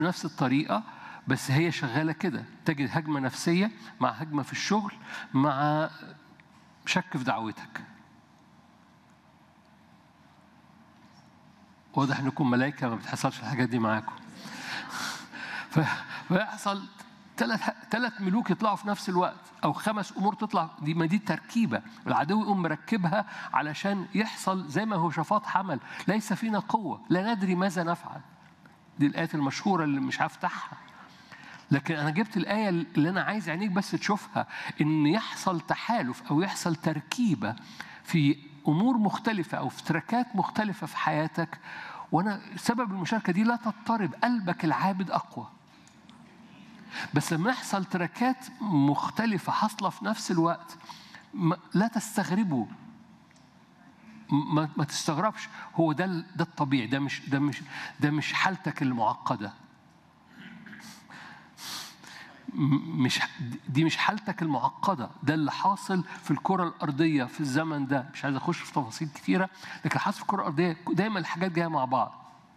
بنفس الطريقة بس هي شغالة كده تجد هجمة نفسية مع هجمة في الشغل مع شك في دعوتك واضح انكم ملائكة ما بتحصلش الحاجات دي معاكم فيحصل ثلاث ثلاث ملوك يطلعوا في نفس الوقت او خمس امور تطلع دي ما دي تركيبه العدو يقوم مركبها علشان يحصل زي ما هو شفاط حمل ليس فينا قوه لا ندري ماذا نفعل دي الايات المشهوره اللي مش هفتحها لكن انا جبت الايه اللي انا عايز عينيك بس تشوفها ان يحصل تحالف او يحصل تركيبه في امور مختلفه او في تركات مختلفه في حياتك وانا سبب المشاركه دي لا تضطرب قلبك العابد اقوى بس لما يحصل تركات مختلفة حاصلة في نفس الوقت لا تستغربوا ما, ما تستغربش هو ده ده الطبيعي ده مش ده مش ده مش حالتك المعقدة مش دي مش حالتك المعقدة ده اللي حاصل في الكرة الأرضية في الزمن ده مش عايز أخش في تفاصيل كتيرة لكن حاصل في الكرة الأرضية دايما الحاجات جاية مع بعض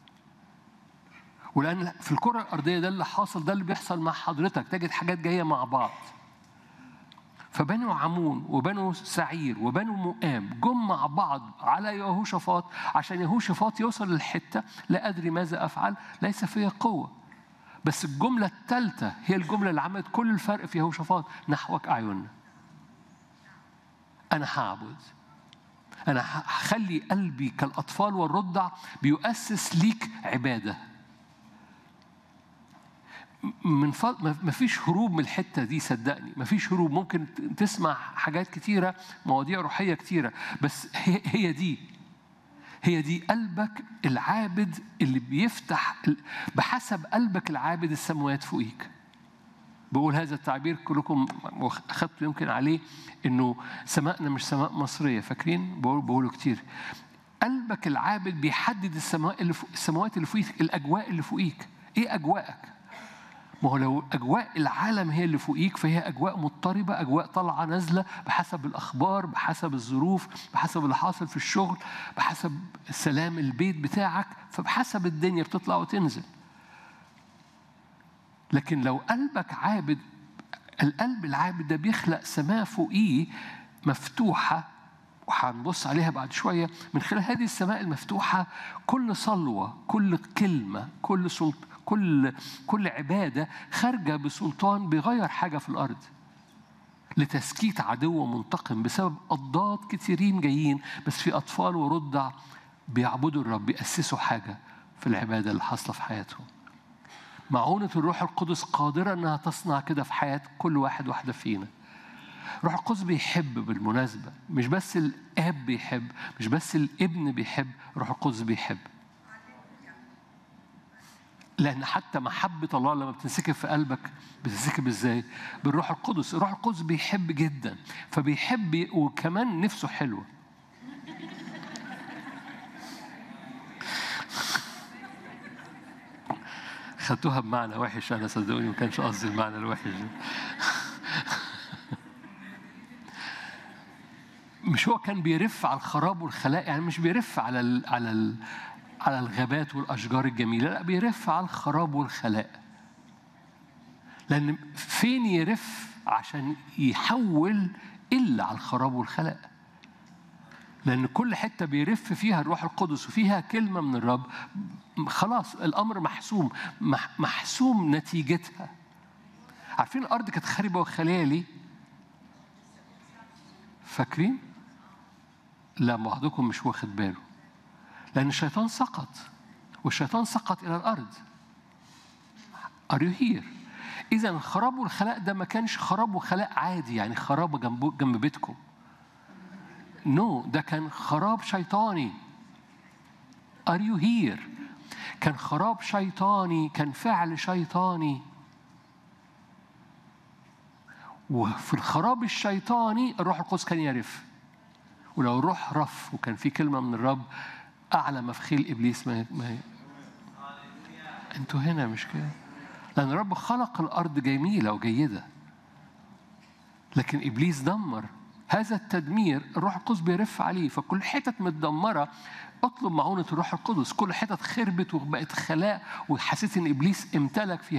ولأن في الكرة الأرضية ده اللي حاصل ده اللي بيحصل مع حضرتك تجد حاجات جاية مع بعض فبنو عمون وبنو سعير وبنو مؤام جم مع بعض على يهوشافاط عشان يهوشافاط يوصل للحتة لا أدري ماذا أفعل ليس في قوة بس الجملة الثالثة هي الجملة اللي عملت كل الفرق في يهوشافاط نحوك أعيننا أنا هعبد أنا هخلي قلبي كالأطفال والرضع بيؤسس ليك عبادة من فضل ما فيش هروب من الحته دي صدقني ما فيش هروب ممكن تسمع حاجات كتيره مواضيع روحيه كتيره بس هي, هي دي هي دي قلبك العابد اللي بيفتح بحسب قلبك العابد السماوات فوقيك بقول هذا التعبير كلكم اخذتوا يمكن عليه انه سمائنا مش سماء مصريه فاكرين بقول بقوله كتير قلبك العابد بيحدد السماء اللي فوق السماوات اللي فوقيك الاجواء اللي فوقيك ايه اجواءك ما هو لو أجواء العالم هي اللي فوقيك فهي أجواء مضطربة أجواء طالعة نازلة بحسب الأخبار بحسب الظروف بحسب اللي حاصل في الشغل بحسب سلام البيت بتاعك فبحسب الدنيا بتطلع وتنزل لكن لو قلبك عابد القلب العابد ده بيخلق سماء فوقيه مفتوحة وهنبص عليها بعد شوية من خلال هذه السماء المفتوحة كل صلوة كل كلمة كل سلطة كل كل عباده خارجه بسلطان بيغير حاجه في الارض لتسكيت عدو منتقم بسبب اضداد كثيرين جايين بس في اطفال ورضع بيعبدوا الرب بيأسسوا حاجه في العباده اللي حاصله في حياتهم معونة الروح القدس قادرة إنها تصنع كده في حياة كل واحد واحدة فينا. الروح القدس بيحب بالمناسبة، مش بس الآب بيحب، مش بس الابن بيحب، الروح القدس بيحب. لأن حتى محبة الله لما بتنسكب في قلبك بتنسكب ازاي؟ بالروح القدس، الروح القدس بيحب جدا فبيحب وكمان نفسه حلوة. خدتوها بمعنى وحش أنا صدقوني ما كانش قصدي المعنى الوحش ده. مش هو كان بيرف على الخراب والخلاء يعني مش بيرف على ال على ال على الغابات والأشجار الجميلة لا بيرف على الخراب والخلاء لأن فين يرف عشان يحول إلا على الخراب والخلاء لأن كل حتة بيرف فيها الروح القدس وفيها كلمة من الرب خلاص الأمر محسوم محسوم نتيجتها عارفين الأرض كانت خاربة وخالية ليه؟ فاكرين؟ لا بعضكم مش واخد باله لأن الشيطان سقط والشيطان سقط إلى الأرض Are you here؟ إذا الخراب والخلاء ده ما كانش خراب وخلاء عادي يعني خراب جنب جنب بيتكم نو no, ده كان خراب شيطاني Are you here؟ كان خراب شيطاني كان فعل شيطاني وفي الخراب الشيطاني الروح القدس كان يرف ولو الروح رف وكان في كلمة من الرب أعلى مفخيل إبليس ما ما أنتوا هنا مش كده لأن الرب خلق الأرض جميلة وجيدة لكن إبليس دمر هذا التدمير الروح القدس بيرف عليه فكل حتت متدمره اطلب معونة الروح القدس كل حتت خربت وبقت خلاء وحسيت ان ابليس امتلك فيها